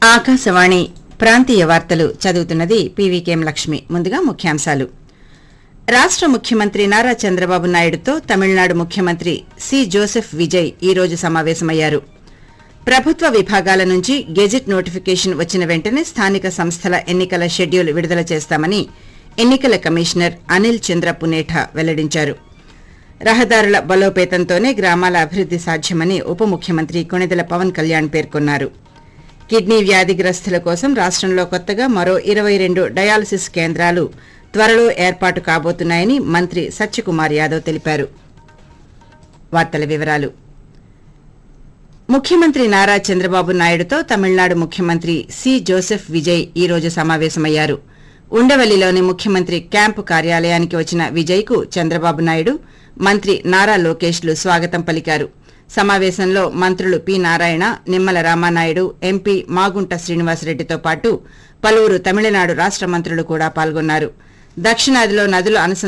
ఆకాశవాణి ప్రాంతీయ వార్తలు చదువుతున్నది పీవీకేఎం లక్ష్మి ముందుగా ముఖ్యాంశాలు రాష్ట ముఖ్యమంత్రి నారా చంద్రబాబు నాయుడుతో తమిళనాడు ముఖ్యమంత్రి సి జోసెఫ్ విజయ్ ఈ రోజు సమావేశమయ్యారు ప్రభుత్వ విభాగాల నుంచి గెజిట్ నోటిఫికేషన్ వచ్చిన వెంటనే స్థానిక సంస్థల ఎన్నికల షెడ్యూల్ విడుదల చేస్తామని ఎన్నికల కమిషనర్ అనిల్ చంద్ర పునేఠా వెల్లడించారు రహదారుల బలోపేతంతోనే గ్రామాల అభివృద్ది సాధ్యమని ఉప ముఖ్యమంత్రి కొణిదెల పవన్ కళ్యాణ్ పేర్కొన్నారు కిడ్నీ వ్యాధిగ్రస్తుల కోసం రాష్టంలో కొత్తగా మరో ఇరవై రెండు డయాలసిస్ కేంద్రాలు త్వరలో ఏర్పాటు కాబోతున్నాయని మంత్రి సత్యకుమార్ యాదవ్ తెలిపారు వార్తల వివరాలు ముఖ్యమంత్రి నారా చంద్రబాబు నాయుడుతో తమిళనాడు ముఖ్యమంత్రి సి జోసెఫ్ విజయ్ ఈ రోజు సమావేశమయ్యారు ఉండవల్లిలోని ముఖ్యమంత్రి క్యాంపు కార్యాలయానికి వచ్చిన విజయ్కు చంద్రబాబు నాయుడు మంత్రి నారా లోకేష్లు స్వాగతం పలికారు సమావేశంలో మంత్రులు పి నారాయణ నిమ్మల రామానాయుడు ఎంపీ మాగుంట శ్రీనివాసరెడ్డితో పాటు పలువురు తమిళనాడు రాష్ట మంత్రులు కూడా పాల్గొన్నారు దక్షిణాదిలో నదులు అనుసంధానం